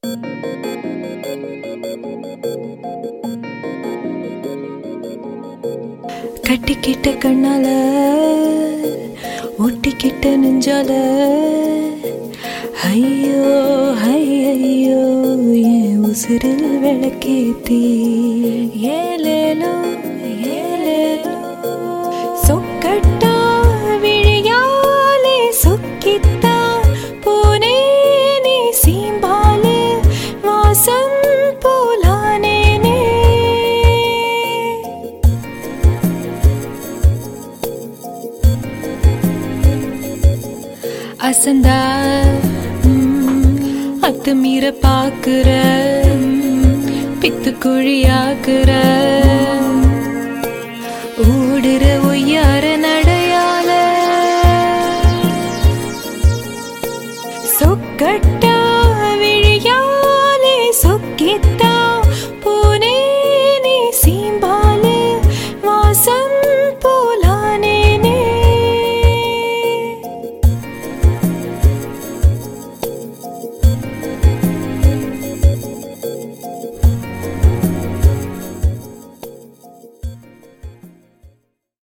கட்டிக்கிட்ட கண்ணால ஒட்டிக்கிட்ட நெஞ்சால ஐயோ ஐயோ என் உசிரில் விளக்கேத்தி ஏலேலோ ஏலேலோ சொக்கட்டா விழியாலே சொக்கித்தா போனே நீ சீம்பாலே வாசம் போலானேனே அசந்தா ம், அத்துமீற பாக்குற ம், பித்து குழியாக்குற ஓடுற ஒய்யார